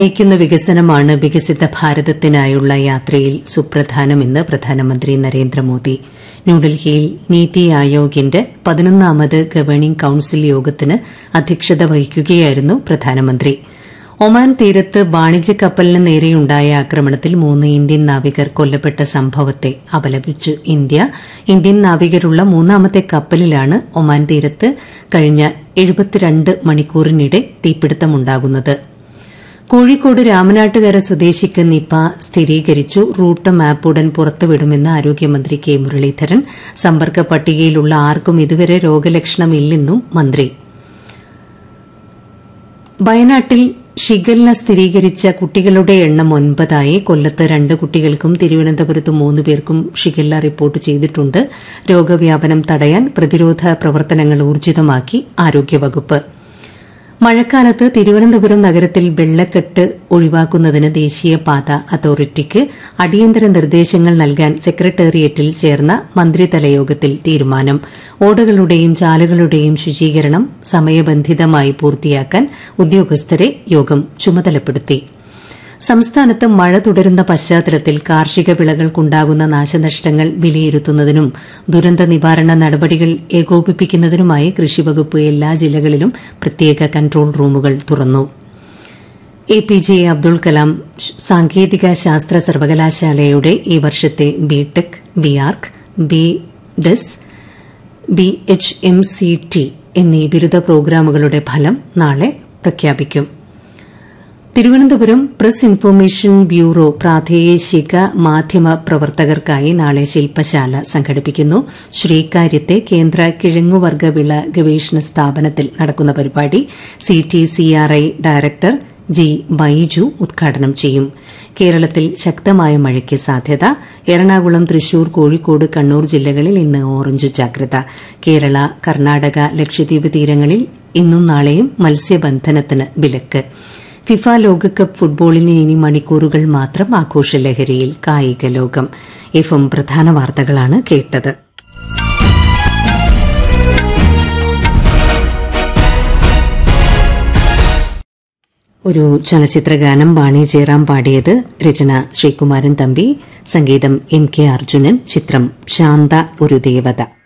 നയിക്കുന്ന വികസനമാണ് വികസിത ഭാരതത്തിനായുള്ള യാത്രയിൽ സുപ്രധാനമെന്ന് പ്രധാനമന്ത്രി നരേന്ദ്രമോദി ന്യൂഡൽഹിയിൽ നീതി ആയോഗിന്റെ പതിനൊന്നാമത് ഗവേണിംഗ് കൌൺസിൽ യോഗത്തിന് അധ്യക്ഷത വഹിക്കുകയായിരുന്നു പ്രധാനമന്ത്രി ഒമാൻ തീരത്ത് വാണിജ്യ കപ്പലിന് നേരെയുണ്ടായ ആക്രമണത്തിൽ മൂന്ന് ഇന്ത്യൻ നാവികർ കൊല്ലപ്പെട്ട സംഭവത്തെ അപലപിച്ചു ഇന്ത്യ ഇന്ത്യൻ നാവികരുള്ള മൂന്നാമത്തെ കപ്പലിലാണ് ഒമാൻ തീരത്ത് കഴിഞ്ഞ എഴുപത്തിരണ്ട് മണിക്കൂറിനിടെ തീപിടുത്തമുണ്ടാകുന്നത് കോഴിക്കോട് രാമനാട്ടുകര സ്വദേശിക്ക് നിപ സ്ഥിരീകരിച്ചു റൂട്ട് മാപ്പ് ഉടൻ പുറത്തുവിടുമെന്ന് ആരോഗ്യമന്ത്രി കെ മുരളീധരൻ സമ്പർക്ക പട്ടികയിലുള്ള ആർക്കും ഇതുവരെ രോഗലക്ഷണമില്ലെന്നും മന്ത്രി വയനാട്ടിൽ ഷിഗല്ല സ്ഥിരീകരിച്ച കുട്ടികളുടെ എണ്ണം ഒൻപതായി കൊല്ലത്ത് രണ്ട് കുട്ടികൾക്കും തിരുവനന്തപുരത്ത് മൂന്ന് പേർക്കും ഷിഗല്ല റിപ്പോർട്ട് ചെയ്തിട്ടുണ്ട് രോഗവ്യാപനം തടയാൻ പ്രതിരോധ പ്രവർത്തനങ്ങൾ ഊർജിതമാക്കി ആരോഗ്യവകുപ്പ് മഴക്കാലത്ത് തിരുവനന്തപുരം നഗരത്തിൽ വെള്ളക്കെട്ട് ഒഴിവാക്കുന്നതിന് ദേശീയപാത അതോറിറ്റിക്ക് അടിയന്തര നിർദ്ദേശങ്ങൾ നൽകാൻ സെക്രട്ടേറിയറ്റിൽ ചേർന്ന മന്ത്രിതല യോഗത്തിൽ തീരുമാനം ഓടകളുടെയും ചാലുകളുടെയും ശുചീകരണം സമയബന്ധിതമായി പൂർത്തിയാക്കാൻ ഉദ്യോഗസ്ഥരെ യോഗം ചുമതലപ്പെടുത്തി സംസ്ഥാനത്ത് മഴ തുടരുന്ന പശ്ചാത്തലത്തിൽ കാർഷിക വിളകൾക്കുണ്ടാകുന്ന നാശനഷ്ടങ്ങൾ വിലയിരുത്തുന്നതിനും ദുരന്ത നിവാരണ നടപടികൾ ഏകോപിപ്പിക്കുന്നതിനുമായി കൃഷിവകുപ്പ് എല്ലാ ജില്ലകളിലും പ്രത്യേക കൺട്രോൾ റൂമുകൾ തുറന്നു A P J Abdul Kalam സാങ്കേതിക ശാസ്ത്ര സർവകലാശാലയുടെ ഈ വർഷത്തെ B Tech B arch B des B H M C T എന്നീ ബിരുദ പ്രോഗ്രാമുകളുടെ ഫലം നാളെ പ്രഖ്യാപിക്കും തിരുവനന്തപുരം പ്രസ് ഇൻഫർമേഷൻ ബ്യൂറോ പ്രാദേശിക മാധ്യമ പ്രവർത്തകർക്കായി നാളെ ശില്പശാല സംഘടിപ്പിക്കുന്നു ശ്രീകാര്യത്തെ കേന്ദ്ര കിഴങ്ങുവർഗ വിള ഗവേഷണ സ്ഥാപനത്തിൽ നടക്കുന്ന പരിപാടി C T C R I director G Baiju ഉദ്ഘാടനം ചെയ്യും കേരളത്തിൽ ശക്തമായ മഴയ്ക്ക് സാധ്യത എറണാകുളം തൃശൂർ കോഴിക്കോട് കണ്ണൂർ ജില്ലകളിൽ ഇന്ന് ഓറഞ്ച് ജാഗ്രത കേരള കർണാടക ലക്ഷദ്വീപ് തീരങ്ങളിൽ ഇന്നും നാളെയും മത്സ്യബന്ധനത്തിന് വിലക്ക് ഫിഫ ലോകകപ്പ് ഫുട്ബോളിന് ഇനി മണിക്കൂറുകൾ മാത്രം ആഘോഷലഹരിയിൽ കായിക ലോകം എഫ് എം പ്രധാന വാർത്തകളാണ് കേട്ടത് ഒരു ചലച്ചിത്രഗാനം വാണി ജയറാം പാടിയത് രചന ശ്രീകുമാരൻ തമ്പി സംഗീതം എം കെ അർജുനൻ ചിത്രം ശാന്ത ഒരു ദേവത